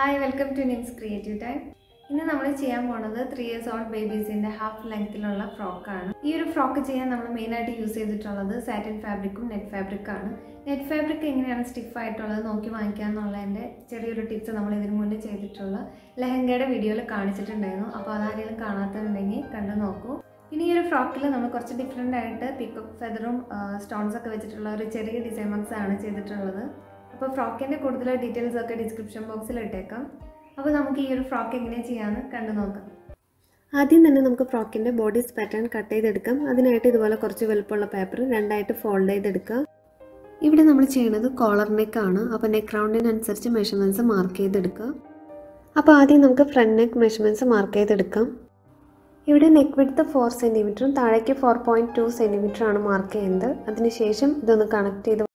hi welcome to Nims creative time ഇന്ന് നമ്മൾ ചെയ്യാൻ പോണത് ത്രീ ഇയേഴ്സ് ഓൾഡ് ബേബീസിന്റെ ഹാഫ് ലെങ്ത്തിലുള്ള ഫ്രോക്കാണ് ഈ ഒരു ഫ്രോക്ക് ചെയ്യാൻ നമ്മൾ മെയിനായിട്ട് യൂസ് ചെയ്തിട്ടുള്ളത് സാറ്റിൻ ഫാബ്രിക്കും നെറ്റ് ഫാബ്രിക്കാണ് നെറ്റ് ഫാബ്രിക് എങ്ങനെയാണ് സ്റ്റിഫ് ആയിട്ടുള്ളത് നോക്കി വാങ്ങിക്കുക എന്നുള്ളതിൻ്റെ ചെറിയൊരു ടിപ്സ് നമ്മൾ ഇതിനു മുന്നേ ചെയ്തിട്ടുള്ള ലെഹങ്കയുടെ വീഡിയോയിൽ കാണിച്ചിട്ടുണ്ടായിരുന്നു അപ്പോൾ അതാരെങ്കിലും കാണാത്തതുണ്ടെങ്കിൽ കണ്ടു നോക്കൂ ഇനി ഈ ഒരു ഫ്രോക്കിൽ നമ്മൾ കുറച്ച് ഡിഫറെൻ്റ് ആയിട്ട് പിക്കപ്പ് ഫെദറും സ്റ്റോൺസ് ഒക്കെ വെച്ചിട്ടുള്ള ഒരു ചെറിയ ഡിസൈൻ വർക്ക്സ് ആണ് ചെയ്തിട്ടുള്ളത് അപ്പോൾ ഫ്രോക്കിൻ്റെ കൂടുതൽ ഡീറ്റെയിൽസ് ഒക്കെ ഡിസ്ക്രിപ്ഷൻ ബോക്സിൽ ഇട്ടേക്കാം അപ്പോൾ നമുക്ക് ഈ ഒരു ഫ്രോക്ക് എങ്ങനെ ചെയ്യാമെന്ന് കണ്ടു നോക്കാം ആദ്യം തന്നെ നമുക്ക് ഫ്രോക്കിൻ്റെ ബോഡീസ് പാറ്റേൺ കട്ട് ചെയ്തെടുക്കാം അതിനായിട്ട് ഇതുപോലെ കുറച്ച് വലുപ്പമുള്ള പേപ്പർ രണ്ടായിട്ട് ഫോൾഡ് ചെയ്തെടുക്കുക ഇവിടെ നമ്മൾ ചെയ്യുന്നത് കോളർ നെക്ക് ആണ് അപ്പോൾ നെക്ക് റൗണ്ടിനനുസരിച്ച് മെഷർമെൻറ്റ്സ് മാർക്ക് ചെയ്തെടുക്കുക അപ്പോൾ ആദ്യം നമുക്ക് ഫ്രണ്ട് നെക്ക് മെഷർമെൻറ്റ്സ് മാർക്ക് ചെയ്തെടുക്കാം ഇവിടെ നെക്ക് വിഡ്ത്ത് ഫോർ സെൻറ്റിമീറ്ററും താഴേക്ക് ഫോർ പോയിൻറ്റ് ടു സെൻറ്റിമീറ്റർ ആണ് മാർക്ക് ചെയ്യുന്നത് അതിനുശേഷം ഇതൊന്ന് കണക്ട് ചെയ്ത്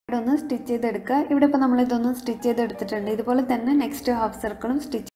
ഇവിടെ ഒന്ന് സ്റ്റിച്ച് ചെയ്തെടുക്കുക ഇവിടെ ഇപ്പോൾ നമ്മൾ ഇതൊന്ന് സ്റ്റിച്ച് ചെയ്തെടുത്തിട്ടുണ്ട് ഇതുപോലെ തന്നെ നെക്സ്റ്റ് ഹാഫ് സർക്കിളും സ്റ്റിച്ച്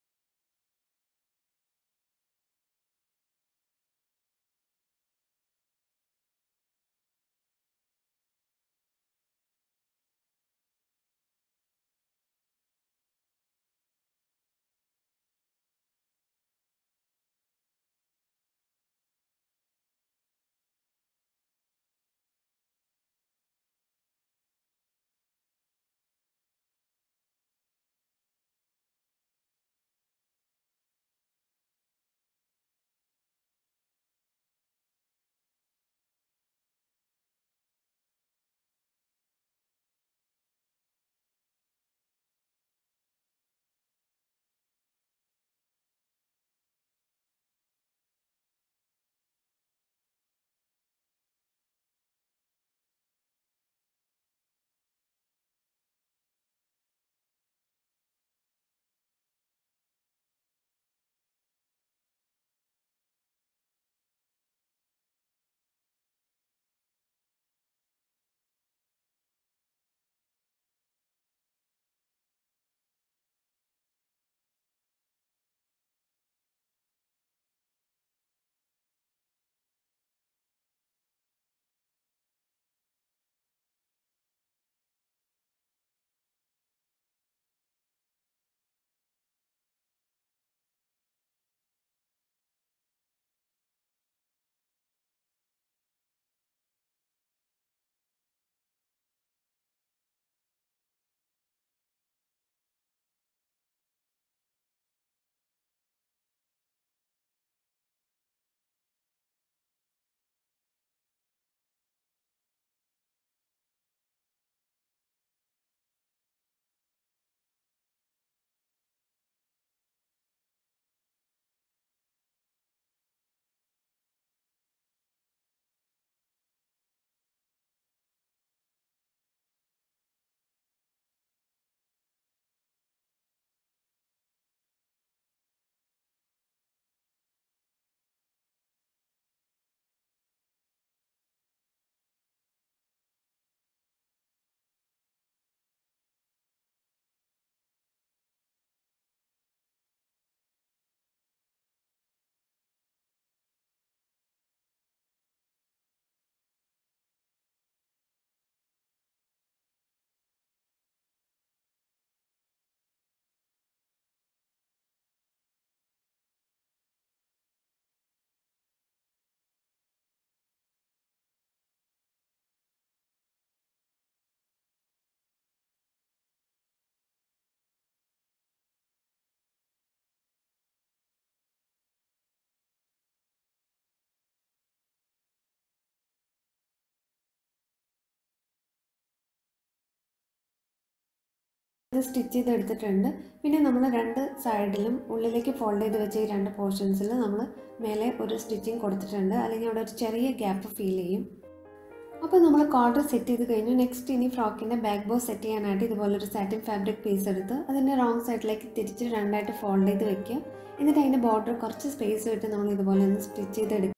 ഇത് സ്റ്റിച്ച് ചെയ്തെടുത്തിട്ടുണ്ട് പിന്നെ നമ്മൾ രണ്ട് സൈഡിലും ഉള്ളിലേക്ക് ഫോൾഡ് ചെയ്ത് വെച്ച ഈ രണ്ട് പോർഷൻസിൽ നമ്മൾ മേലെ ഒരു സ്റ്റിച്ചിങ് കൊടുത്തിട്ടുണ്ട് അല്ലെങ്കിൽ അവിടെ ഒരു ചെറിയ ഗ്യാപ്പ് ഫീൽ ചെയ്യും അപ്പോൾ നമ്മൾ കോളർ സെറ്റ് ചെയ്ത് കഴിഞ്ഞു നെക്സ്റ്റ് ഇനി ഫ്രോക്കിൻ്റെ ബാക്ക് ബോ സെറ്റ് ചെയ്യാനായിട്ട് ഇതുപോലൊരു സാറ്റിൻ ഫാബ്രിക് പീസ് എടുത്ത് അതിൻ്റെ റോങ് സൈഡിലേക്ക് തിരിച്ച് രണ്ടായിട്ട് ഫോൾഡ് ചെയ്ത് വെക്കുക എന്നിട്ട് അതിൻ്റെ ബോർഡർ കുറച്ച് സ്പേസ് വിട്ട് നമ്മൾ ഇതുപോലെ ഒന്ന് സ്റ്റിച്ച് ചെയ്തെടുക്കുക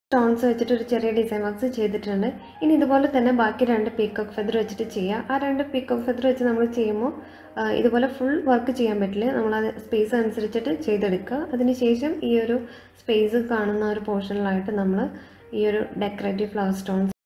സ്റ്റോൺസ് വെച്ചിട്ട് ഒരു ചെറിയ ഡിസൈൻ വർക്ക്സ് ചെയ്തിട്ടുണ്ട് ഇനി ഇതുപോലെ തന്നെ ബാക്കി രണ്ട് പീക്കോക്ക് ഫെദർ വെച്ചിട്ട് ചെയ്യുക ആ രണ്ട് പീക്കോക്ക് ഫെദർ വെച്ച് നമ്മൾ ചെയ്യുമ്പോൾ ആ, ഇതുപോലെ ഫുൾ വർക്ക് ചെയ്യാൻ പറ്റില്ല നമ്മളത് സ്പേസ് അനുസരിച്ചിട്ട് ചെയ്തെടുക്കുക അതിനുശേഷം ഈ ഒരു സ്പേസ് കാണുന്ന ഒരു പോർഷനിലായിട്ട് നമ്മൾ ഈ ഒരു ഡെക്കറേറ്റീവ് ഫ്ലവർ സ്റ്റോൺസ്